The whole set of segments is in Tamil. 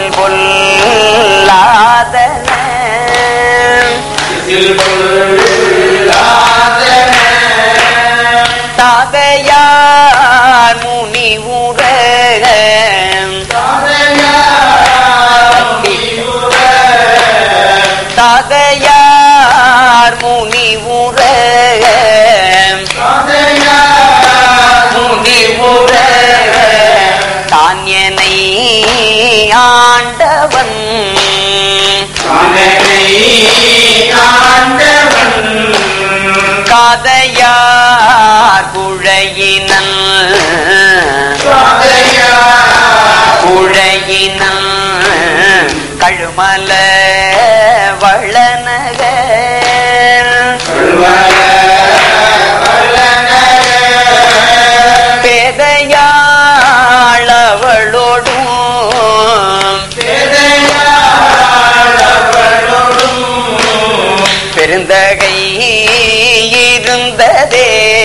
பொல்லாதன தாதையார் முனிவுர தாதையார் முனிவுர முனிவுர தான் என்னை ஆண்டவன் காதையார் குழையினன் குழையினன் கழுமல வளநகர் பேதையாளவளோடும் பெருந்தகை இருந்ததே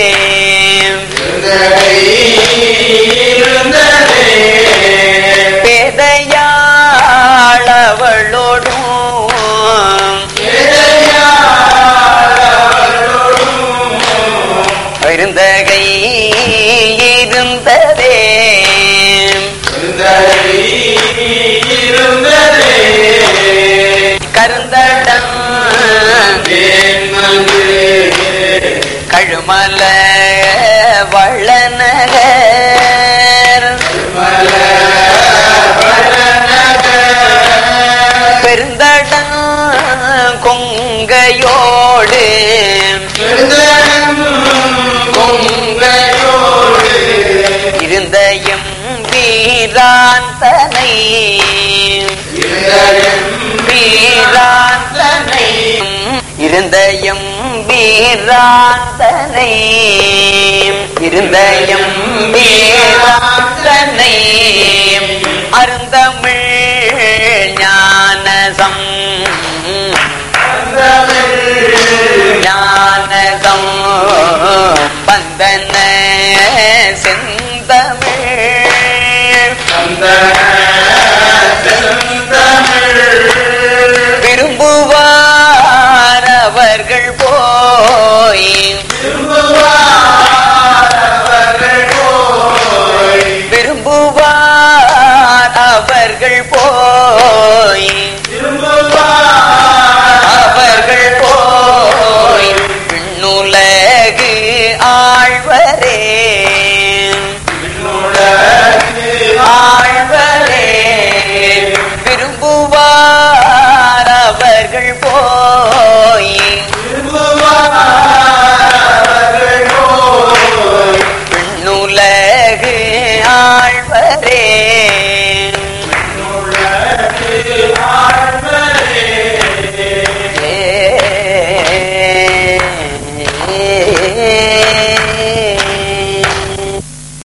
பேதையாளவளோடும் பெருந்தகை இருந்ததே கருந்தடம் கழுமல வளநகர் பெருந்தடம் கொங்கையோடு இருந்த எம் வீரான் தனை வீரான் தனை இருந்த எம் வீரான் தனை இருந்த எம் வீரான் தனை அருந்தமிழ் ஞானசம் ஞானகம் பந்தன செந்தமிழ் விரும்புவார் அவர்கள் போய் விரும்புவார் அவர்கள் போய்